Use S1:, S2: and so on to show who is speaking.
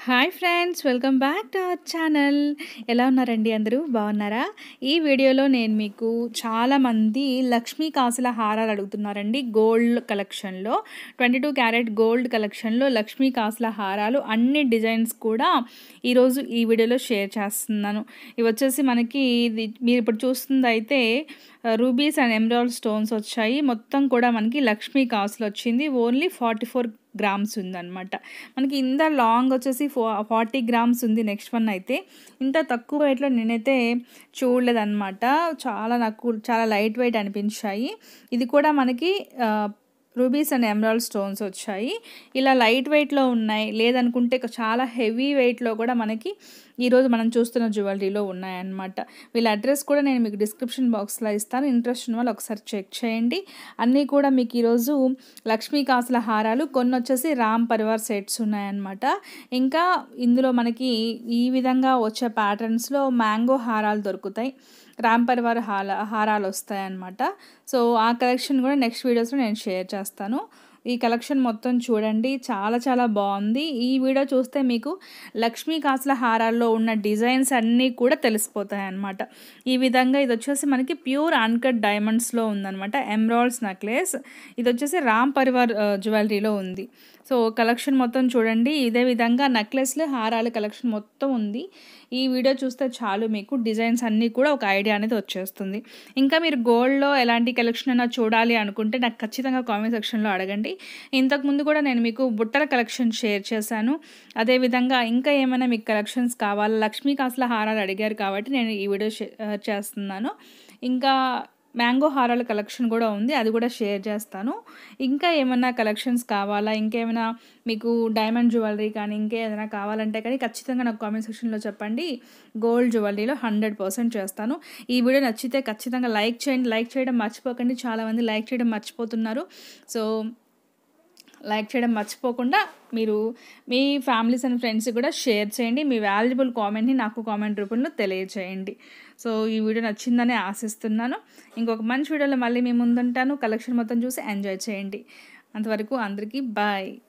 S1: hi friends welcome back to our channel ఎలా ఉన్నారండి అందరూ బాగున్నారా ఈ వీడియోలో నేను మీకు చాలామంది లక్ష్మీ కాసుల హారాలు అడుగుతున్నారండి గోల్డ్ కలెక్షన్లో ట్వంటీ టూ క్యారెట్ గోల్డ్ కలెక్షన్లో లక్ష్మీ కాసుల హారాలు అన్ని డిజైన్స్ కూడా ఈరోజు ఈ వీడియోలో షేర్ చేస్తున్నాను ఇవి వచ్చేసి మనకి ఇది మీరు ఇప్పుడు చూస్తుంది అయితే రూబీస్ అండ్ ఎమరాల్డ్ స్టోన్స్ వచ్చాయి మొత్తం కూడా మనకి లక్ష్మీ కాసులు వచ్చింది ఓన్లీ ఫార్టీ ఫోర్ గ్రామ్స్ ఉందన్నమాట మనకి ఇంత లాంగ్ వచ్చేసి ఫో ఫార్టీ గ్రామ్స్ ఉంది నెక్స్ట్ వన్ అయితే ఇంత తక్కువ వెయిట్లో నేనైతే చూడలేదన్నమాట చాలా నాకు చాలా లైట్ వెయిట్ అనిపించాయి ఇది కూడా మనకి రూబీస్ అండ్ ఎమరాల్డ్ స్టోన్స్ వచ్చాయి ఇలా లైట్ వెయిట్లో ఉన్నాయి లేదనుకుంటే చాలా హెవీ వెయిట్లో కూడా మనకి ఈరోజు మనం చూస్తున్న జ్యువెలరీలో ఉన్నాయన్నమాట వీళ్ళ అడ్రస్ కూడా నేను మీకు డిస్క్రిప్షన్ బాక్స్లో ఇస్తాను ఇంట్రెస్ట్ ఉన్న వాళ్ళు ఒకసారి చెక్ చేయండి అన్నీ కూడా మీకు ఈరోజు లక్ష్మీ కాసుల హారాలు కొన్ని వచ్చేసి రామ్ పరివార్ సెట్స్ ఉన్నాయన్నమాట ఇంకా ఇందులో మనకి ఈ విధంగా వచ్చే ప్యాటర్న్స్లో మ్యాంగో హారాలు దొరుకుతాయి రామ్ పరివార్ హాల హారాలు వస్తాయన్నమాట సో ఆ కలెక్షన్ కూడా నెక్స్ట్ వీడియోస్లో నేను షేర్ చేస్తాను ఈ కలెక్షన్ మొత్తం చూడండి చాలా చాలా బాగుంది ఈ వీడియో చూస్తే మీకు లక్ష్మీ కాసుల హారాల్లో ఉన్న డిజైన్స్ అన్నీ కూడా తెలిసిపోతాయి అన్నమాట ఈ విధంగా ఇది వచ్చేసి మనకి ప్యూర్ అన్కట్ డైమండ్స్లో ఉందన్నమాట ఎమ్రాల్డ్స్ నెక్లెస్ ఇది వచ్చేసి రామ్ పరివార్ జ్యువెలరీలో ఉంది సో కలెక్షన్ మొత్తం చూడండి ఇదే విధంగా నెక్లెస్లు హారాల కలెక్షన్ మొత్తం ఉంది ఈ వీడియో చూస్తే చాలు మీకు డిజైన్స్ అన్నీ కూడా ఒక ఐడియా అనేది వచ్చేస్తుంది ఇంకా మీరు గోల్డ్లో ఎలాంటి కలెక్షన్ అయినా చూడాలి అనుకుంటే నాకు ఖచ్చితంగా కామెంట్ సెక్షన్లో అడగండి ఇంతకుముందు కూడా నేను మీకు బుట్టల కలెక్షన్ షేర్ చేశాను అదేవిధంగా ఇంకా ఏమైనా మీకు కలెక్షన్స్ కావాలా లక్ష్మీ కాసుల హారాలు అడిగారు కాబట్టి నేను ఈ వీడియో షేర్ చేస్తున్నాను ఇంకా మ్యాంగో హారాల కలెక్షన్ కూడా ఉంది అది కూడా షేర్ చేస్తాను ఇంకా ఏమైనా కలెక్షన్స్ కావాలా ఇంకేమైనా మీకు డైమండ్ జ్యువెలరీ కానీ ఇంకా ఏదైనా కావాలంటే కానీ ఖచ్చితంగా నాకు కామెంట్ సెక్షన్లో చెప్పండి గోల్డ్ జ్యువెలరీలో హండ్రెడ్ పర్సెంట్ చేస్తాను ఈ వీడియో నచ్చితే ఖచ్చితంగా లైక్ చేయండి లైక్ చేయడం మర్చిపోకండి చాలామంది లైక్ చేయడం మర్చిపోతున్నారు సో లైక్ చేయడం మర్చిపోకుండా మీరు మీ ఫ్యామిలీస్ అండ్ ఫ్రెండ్స్ కూడా షేర్ చేయండి మీ వాల్యుబుల్ కామెంట్ని నాకు కామెంట్ రూపంలో తెలియజేయండి సో ఈ వీడియో నచ్చిందని ఆశిస్తున్నాను ఇంకొక మంచి వీడియోలో మళ్ళీ మీ ముందుంటాను కలెక్షన్ మొత్తం చూసి ఎంజాయ్ చేయండి అంతవరకు అందరికీ బాయ్